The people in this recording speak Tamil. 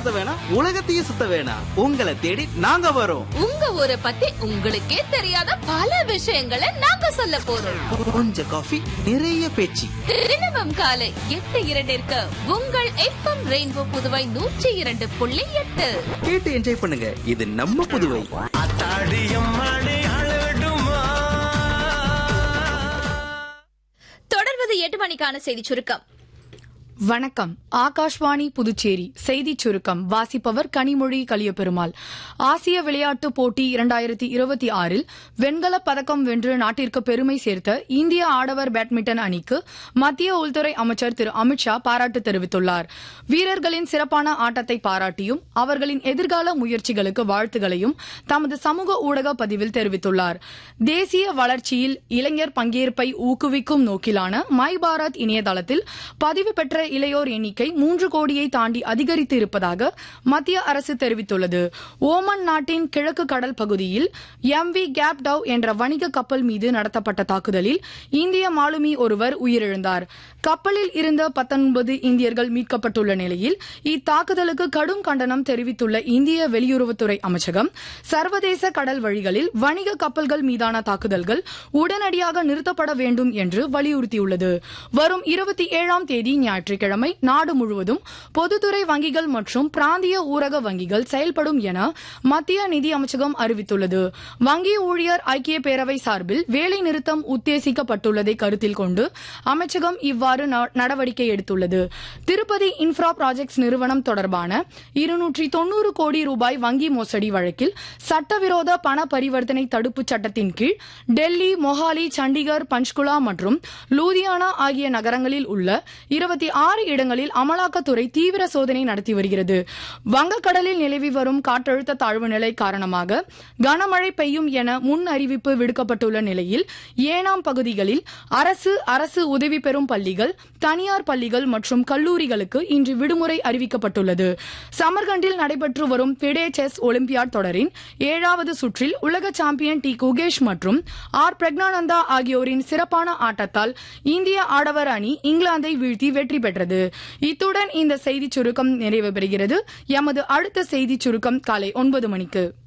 சுத்த வேணாம் உலகத்தையும் சுத்த வேணாம் உங்களை தேடி நாங்க வரோம் உங்க ஊரை பத்தி உங்களுக்கே தெரியாத பல விஷயங்களை நாங்க சொல்ல போறோம் கொஞ்சம் காஃபி நிறைய பேச்சு தினமும் காலை எட்டு இரண்டிற்கு உங்கள் எஃப்எம் ரெயின்போ புதுவை நூற்றி இரண்டு புள்ளி எட்டு கேட்டு என்ஜாய் பண்ணுங்க இது நம்ம புதுவை தொடர்வது எட்டு மணிக்கான செய்தி சுருக்கம் வணக்கம் ஆகாஷ்வாணி புதுச்சேரி செய்திச் சுருக்கம் வாசிப்பவர் கனிமொழி கலியபெருமாள் ஆசிய விளையாட்டுப் போட்டி இரண்டாயிரத்தி இருபத்தி ஆறில் வெண்கலப் பதக்கம் வென்று நாட்டிற்கு பெருமை சேர்த்த இந்திய ஆடவர் பேட்மிண்டன் அணிக்கு மத்திய உள்துறை அமைச்சர் திரு அமித்ஷா பாராட்டு தெரிவித்துள்ளார் வீரர்களின் சிறப்பான ஆட்டத்தை பாராட்டியும் அவர்களின் எதிர்கால முயற்சிகளுக்கு வாழ்த்துகளையும் தமது சமூக ஊடக பதிவில் தெரிவித்துள்ளார் தேசிய வளர்ச்சியில் இளைஞர் பங்கேற்பை ஊக்குவிக்கும் நோக்கிலான மை பாரத் இணையதளத்தில் பதிவு பெற்ற இளையோர் எண்ணிக்கை மூன்று கோடியை தாண்டி அதிகரித்து இருப்பதாக மத்திய அரசு தெரிவித்துள்ளது ஓமன் நாட்டின் கிழக்கு கடல் பகுதியில் எம் வி கேப் டவ் என்ற வணிக கப்பல் மீது நடத்தப்பட்ட தாக்குதலில் இந்திய மாலுமி ஒருவர் உயிரிழந்தார் கப்பலில் இருந்த பத்தொன்பது இந்தியர்கள் மீட்கப்பட்டுள்ள நிலையில் இத்தாக்குதலுக்கு கடும் கண்டனம் தெரிவித்துள்ள இந்திய வெளியுறவுத்துறை அமைச்சகம் சர்வதேச கடல் வழிகளில் வணிக கப்பல்கள் மீதான தாக்குதல்கள் உடனடியாக நிறுத்தப்பட வேண்டும் என்று வலியுறுத்தியுள்ளது வரும் இருபத்தி ஏழாம் தேதி ஞாயிற்றுக்கிழமை நாடு முழுவதும் பொதுத்துறை வங்கிகள் மற்றும் பிராந்திய ஊரக வங்கிகள் செயல்படும் என மத்திய நிதி அமைச்சகம் அறிவித்துள்ளது வங்கி ஊழியர் ஐக்கிய பேரவை சார்பில் வேலை நிறுத்தம் உத்தேசிக்கப்பட்டுள்ளதை கருத்தில் கொண்டு அமைச்சகம் இவ்வாறு ந- நடவடிக்கை எடுத்துள்ளது திருப்பதி இன்ஃப்ரா ப்ராஜெக்ட்ஸ் நிறுவனம் தொடர்பான இருநூற்றி தொன்னூறு கோடி ரூபாய் வங்கி மோசடி வழக்கில் சட்டவிரோத பண பரிவர்த்தனை தடுப்புச் சட்டத்தின் கீழ் டெல்லி மொஹாலி சண்டிகர் பஞ்ச்குலா மற்றும் லூதியானா ஆகிய நகரங்களில் உள்ள இருபத்தி ஆறு இடங்களில் அமலாக்கத்துறை தீவிர சோதனை நடத்தி வருகிறது வங்கக்கடலில் நிலவி வரும் காற்றழுத்த தாழ்வு நிலை காரணமாக கனமழை பெய்யும் என முன் அறிவிப்பு விடுக்கப்பட்டுள்ள நிலையில் ஏனாம் பகுதிகளில் அரசு அரசு உதவி பெறும் பள்ளிகள் தனியார் பள்ளிகள் மற்றும் கல்லூரிகளுக்கு இன்று விடுமுறை அறிவிக்கப்பட்டுள்ளது சமர்கண்டில் நடைபெற்று வரும் பிடே செஸ் ஒலிம்பியாட் தொடரின் ஏழாவது சுற்றில் உலக சாம்பியன் டி குகேஷ் மற்றும் ஆர் பிரக்னானந்தா ஆகியோரின் சிறப்பான ஆட்டத்தால் இந்திய ஆடவர் அணி இங்கிலாந்தை வீழ்த்தி வெற்றி பெற்றது இத்துடன் இந்த செய்திச் சுருக்கம் நிறைவு பெறுகிறது எமது அடுத்த செய்திச் சுருக்கம் காலை ஒன்பது மணிக்கு